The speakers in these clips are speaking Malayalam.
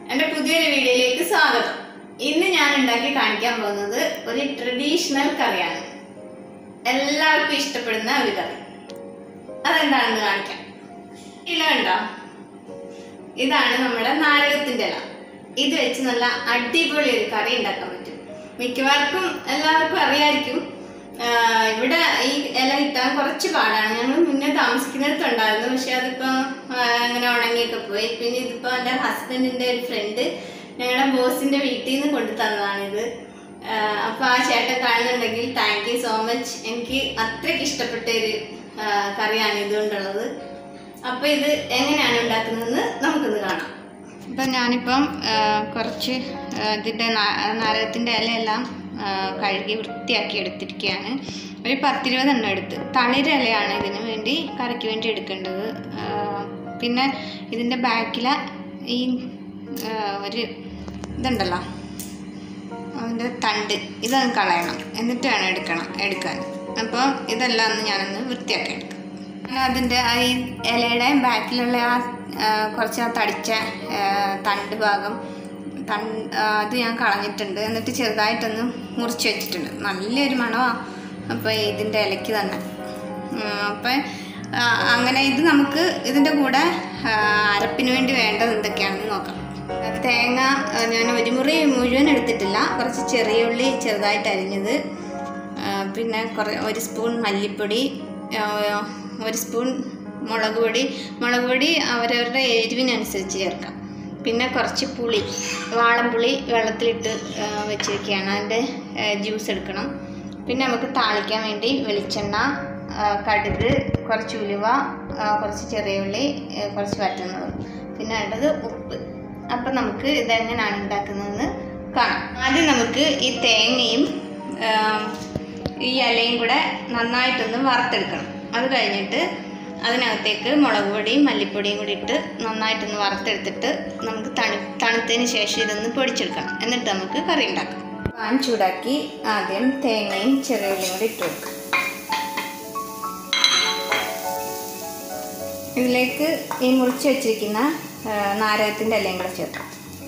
എൻ്റെ പുതിയൊരു വീഡിയോയിലേക്ക് സ്വാഗതം ഇന്ന് ഞാൻ ഉണ്ടാക്കി കാണിക്കാൻ പോകുന്നത് ഒരു ട്രഡീഷണൽ കറിയാണ് എല്ലാവർക്കും ഇഷ്ടപ്പെടുന്ന ഒരു കറി അതെന്താണെന്ന് കാണിക്കാം ഇല കണ്ടോ ഇതാണ് നമ്മുടെ നാരകത്തിന്റെ ഇല ഇത് വെച്ച് നല്ല അടിപൊളി ഒരു കറി ഉണ്ടാക്കാൻ പറ്റും മിക്കവാർക്കും എല്ലാവർക്കും അറിയായിരിക്കും ആഹ് ഇവിടെ ഈ ഇല കിട്ടാൻ കുറച്ച് പാടാണ് ഞങ്ങൾ മുന്നേ താമസിക്കുന്നിടത്തുണ്ടായിരുന്നു പക്ഷെ അതിപ്പോ ആഹ് അങ്ങനെ ഉണങ്ങിയൊക്കെ പോയി പിന്നെ ഇതിപ്പോ എൻ്റെ ഹസ്ബൻഡിന്റെ ഒരു ഫ്രണ്ട് ഞങ്ങളുടെ ബോസിന്റെ വീട്ടിൽ നിന്ന് കൊണ്ടു തന്നതാണിത് ആഹ് അപ്പൊ ആ ചേട്ടൻ കാണുന്നുണ്ടെങ്കിൽ താങ്ക് യു സോ മച്ച് എനിക്ക് അത്രയ്ക്ക് ഇഷ്ടപ്പെട്ട ഒരു ആഹ് കറിയാണ് ഇതുകൊണ്ടുള്ളത് അപ്പൊ ഇത് എങ്ങനെയാണ് ഉണ്ടാക്കുന്നതെന്ന് നമുക്കൊന്ന് കാണാം ഇപ്പം ഞാനിപ്പം ആ, കുറച്ച് ആ, ഇതിൻ്റെ നാ- നാരകത്തിൻ്റെ ഇലയെല്ലാം ആ, കഴുകി വൃത്തിയാക്കി എടുത്തിരിക്കുകയാണ് ഒരു പത്തിരുപതെണ്ണം എടുത്ത് തളിര ഇലയാണ് ഇതിന് വേണ്ടി കറിക്ക് വേണ്ടി എടുക്കേണ്ടത് ആ, പിന്നെ ഇതിൻ്റെ ബാക്കിലെ ഈ ആ, ഒരു ഇതുണ്ടല്ലോ അതിൻ്റെ തണ്ട് ഇതൊന്ന് കളയണം എന്നിട്ട് വേണം എടുക്കണം എടുക്കാൻ അപ്പോൾ ഇതെല്ലാം ഒന്ന് ഞാനൊന്ന് വൃത്തിയാക്കി എടുക്കാം പിന്നെ അതിൻ്റെ ആ ഈ ഇലയുടെ ബാക്കിലുള്ള ആ ആ, കുറച്ച് ആ തടിച്ച ആ, തണ്ട് ഭാഗം തൺ ആ, അത് ഞാൻ കളഞ്ഞിട്ടുണ്ട് എന്നിട്ട് ചെറുതായിട്ടൊന്ന് മുറിച്ച് വെച്ചിട്ടുണ്ട് നല്ലൊരു മണമാണ് അപ്പോൾ ഇതിൻ്റെ ഇലയ്ക്ക് തന്നെ അപ്പം അങ്ങനെ ഇത് നമുക്ക് ഇതിൻ്റെ കൂടെ ആ, അരപ്പിന് വേണ്ടി വേണ്ടത് എന്തൊക്കെയാണെന്ന് നോക്കാം തേങ്ങ ആ, ഞാൻ ഒരു മുറി മുഴുവൻ എടുത്തിട്ടില്ല കുറച്ച് ചെറിയ ഉള്ളി ചെറുതായിട്ട് അരിഞ്ഞത് ആ, പിന്നെ കുറേ ഒരു സ്പൂൺ മല്ലിപ്പൊടി ആ, ഒരു സ്പൂൺ മുളക് പൊടി മുളക് പൊടി അവരവരുടെ എരിവിനനുസരിച്ച് ചേർക്കാം പിന്നെ കുറച്ച് പുളി വാളംപുളി വെള്ളത്തിലിട്ട് ആ, വെച്ചിരിക്കുകയാണ് അതിൻ്റെ ജ്യൂസ് എടുക്കണം പിന്നെ നമുക്ക് താളിക്കാൻ വേണ്ടി വെളിച്ചെണ്ണ ആ, കടുക് കുറച്ച് ഉലുവ ആ, കുറച്ച് ചെറിയ ഉള്ളി ആ, കുറച്ച് വറ്റൽമുളക് പിന്നെ വേണ്ടത് ഉപ്പ് അപ്പം നമുക്ക് ഇതെങ്ങനെയാണ് ഉണ്ടാക്കുന്നതെന്ന് കാണാം ആദ്യം നമുക്ക് ഈ തേങ്ങയും ആ, ഈ ഇലയും കൂടെ നന്നായിട്ടൊന്ന് വറുത്തെടുക്കണം അത് കഴിഞ്ഞിട്ട് അതിനകത്തേക്ക് മുളക് പൊടിയും മല്ലിപ്പൊടിയും കൂടി ഇട്ട് നന്നായിട്ടൊന്ന് വറുത്തെടുത്തിട്ട് നമുക്ക് തണു തണുത്തതിന് ശേഷം ഇതൊന്ന് പൊടിച്ചെടുക്കണം എന്നിട്ട് നമുക്ക് കറി ഉണ്ടാക്കാം പാൻ ചൂടാക്കി ആദ്യം തേങ്ങയും ചെറിയ ഉള്ളിയും കൂടി ഇട്ട് വെക്കാം ഇതിലേക്ക് ഈ മുറിച്ച് വെച്ചിരിക്കുന്ന ആ, നാരകത്തിൻ്റെ ഇലയും കൂടെ ചേർക്കാം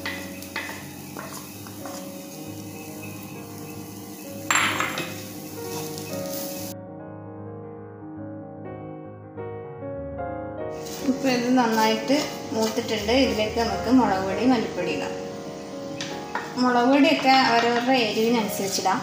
ഇപ്പോൾ ഇത് നന്നായിട്ട് മൂത്തിട്ടുണ്ട് ഇതിലേക്ക് നമുക്ക് മുളക് പൊടി മല്ലിപ്പൊടി ഇടാം മുളക് പൊടിയൊക്കെ അവരവരുടെ എരിവിനനുസരിച്ചിടാം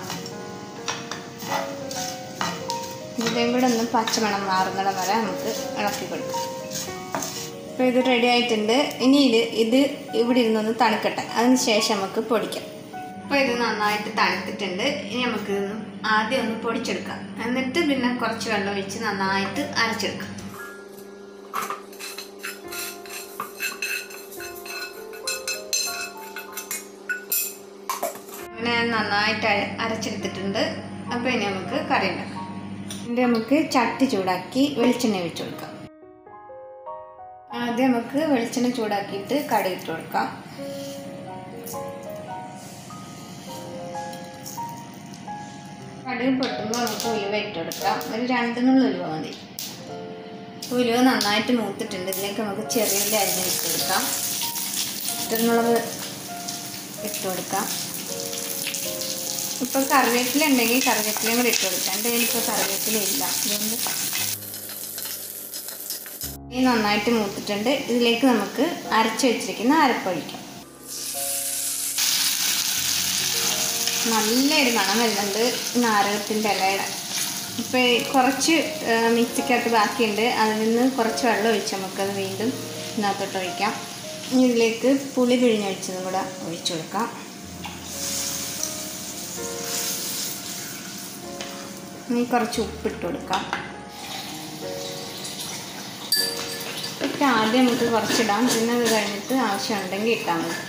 ഇതിൻ്റെയും കൂടെ ഒന്ന് പച്ചമണം മാറുന്നിടം വരെ നമുക്ക് ഇളക്കി കൊടുക്കാം ഇപ്പോൾ ഇത് റെഡി ആയിട്ടുണ്ട് ഇനി ഇത് ഇത് ഇവിടെ ഇരുന്നൊന്ന് തണുക്കട്ടെ അതിന് ശേഷം നമുക്ക് പൊടിക്കാം അപ്പോൾ ഇത് നന്നായിട്ട് തണുത്തിട്ടുണ്ട് ഇനി നമുക്ക് ഇതൊന്ന് ആദ്യം ഒന്ന് പൊടിച്ചെടുക്കാം എന്നിട്ട് പിന്നെ കുറച്ച് വെള്ളം ഒഴിച്ച് നന്നായിട്ട് അരച്ചെടുക്കാം അങ്ങനെ ഞാൻ നന്നായിട്ട് അര- അരച്ചെടുത്തിട്ടുണ്ട് അപ്പോൾ ഇനി നമുക്ക് കറി ഉണ്ടാക്കാം ഇതിൻ്റെ നമുക്ക് ചട്ടി ചൂടാക്കി വെളിച്ചെണ്ണ ഒഴിച്ചു കൊടുക്കാം ആദ്യം നമുക്ക് വെളിച്ചെണ്ണ ചൂടാക്കിയിട്ട് കടുക് ഇട്ട് കൊടുക്കാം കടുക് പൊട്ടുമ്പോൾ നമുക്ക് ഉലുവ ഇട്ട് കൊടുക്കാം ഒരു രണ്ട് നുള്ള ഉലുവ മതി ഉലുവ നന്നായിട്ട് മൂത്തിട്ടുണ്ട് ഇതിലേക്ക് നമുക്ക് ചെറിയ ഉള്ളി അരിഞ്ഞിട്ട് കൊടുക്കാം ഇട്ടുമുളക് ഇട്ട് കൊടുക്കാം ഇപ്പോൾ കറിവേപ്പില ഉണ്ടെങ്കിൽ കറിവേപ്പിലയും കൂടി ഇട്ട് കൊടുക്കാം എൻ്റെ കയ്യിൽ ഇപ്പോൾ കറിവേപ്പില ഇല്ല അതുകൊണ്ട് ഈ നന്നായിട്ട് മൂത്തിട്ടുണ്ട് ഇതിലേക്ക് നമുക്ക് അരച്ച് വെച്ചിരിക്കുന്ന അരപ്പൊഴിക്കാം നല്ലൊരു മണം വരുന്നുണ്ട് നാരകത്തിൻ്റെ ഇലയുടെ ഇപ്പോൾ കുറച്ച് ആ, മിക്സിക്കകത്ത് ബാക്കിയുണ്ട് അതിൽ നിന്ന് കുറച്ച് വെള്ളം ഒഴിച്ച് നമുക്കത് വീണ്ടും ഇതിനകത്തോട്ട് ഒഴിക്കാം ഇനി ഇതിലേക്ക് പുളി പിഴിഞ്ഞൊഴിച്ചതും കൂടെ ഒഴിച്ചു കൊടുക്കാം ഇനി കുറച്ച് ഉപ്പിട്ട് കൊടുക്കാം ഉപ്പ് ആദ്യം നമുക്ക് കുറച്ചിടാം പിന്നെ അത് കഴിഞ്ഞിട്ട് ആവശ്യമുണ്ടെങ്കിൽ ഇട്ടാൽ മതി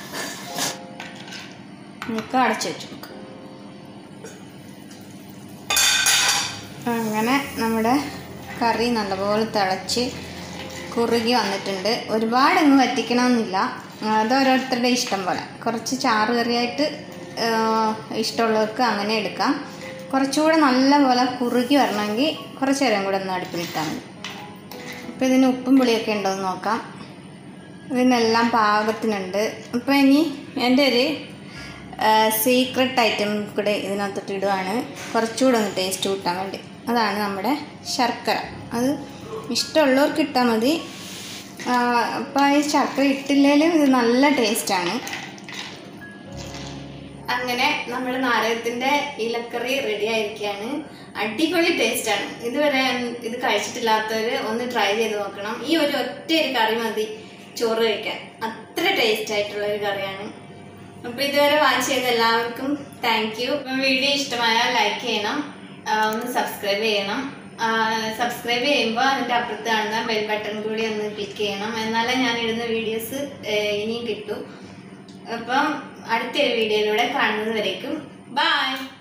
നമുക്ക് അടച്ചു വെച്ച് കൊടുക്കാം അങ്ങനെ നമ്മുടെ കറി നല്ലപോലെ തിളച്ച് കുറുകി വന്നിട്ടുണ്ട് ഒരുപാടങ്ങ് വറ്റിക്കണമെന്നില്ല അത് ഓരോരുത്തരുടെ ഇഷ്ടം പോലെ കുറച്ച് ചാറ് കറിയായിട്ട് ആ, ഇഷ്ടമുള്ളവർക്ക് അങ്ങനെ എടുക്കാം കുറച്ചുകൂടെ നല്ലപോലെ കുറുകി വരണമെങ്കിൽ കുറച്ച് നേരം കൂടെ ഒന്ന് അടുപ്പിലിട്ടാൽ മതി അപ്പോൾ ഇതിന് ഉപ്പും പുളിയൊക്കെ ഉണ്ടോ എന്ന് നോക്കാം ഇതിനെല്ലാം പാകത്തിനുണ്ട് അപ്പോൾ ഇനി എൻ്റെ ഒരു സീക്രട്ട് ഐറ്റം കൂടെ ഇതിനകത്തോട്ട് ഇടുവാണ് കുറച്ചുകൂടെ ഒന്ന് ടേസ്റ്റ് കൂട്ടാൻ വേണ്ടി അതാണ് നമ്മുടെ ശർക്കര അത് ഇഷ്ടമുള്ളവർക്ക് ഇട്ടാൽ മതി അപ്പോൾ ഈ ശർക്കര ഇട്ടില്ലെങ്കിലും ഇത് നല്ല ടേസ്റ്റാണ് അങ്ങനെ നമ്മുടെ നാരകത്തിൻ്റെ ഇലക്കറി റെഡി ആയിരിക്കുകയാണ് അടിപൊളി ടേസ്റ്റാണ് ഇതുവരെ ഇത് കഴിച്ചിട്ടില്ലാത്തവർ ഒന്ന് ട്രൈ ചെയ്ത് നോക്കണം ഈ ഒരു ഒറ്റ ഒരു കറി മതി ചോറ് കഴിക്കാൻ അത്ര ടേസ്റ്റ് ആയിട്ടുള്ള ഒരു കറിയാണ് അപ്പോൾ ഇതുവരെ വാച്ച് ചെയ്ത എല്ലാവർക്കും താങ്ക് യു വീഡിയോ ഇഷ്ടമായാൽ ലൈക്ക് ചെയ്യണം ആ, ഒന്ന് സബ്സ്ക്രൈബ് ചെയ്യണം സബ്സ്ക്രൈബ് ചെയ്യുമ്പോൾ അതിൻ്റെ അപ്പുറത്ത് കാണുന്ന ബെൽ ബട്ടൺ കൂടി ഒന്ന് ക്ലിക്ക് ചെയ്യണം എന്നാലേ ഞാൻ ഇടുന്ന വീഡിയോസ് ഇനിയും കിട്ടും അപ്പം അടുത്തൊരു വീഡിയോയിലൂടെ കാണുന്നത് വരേക്കും ബൈ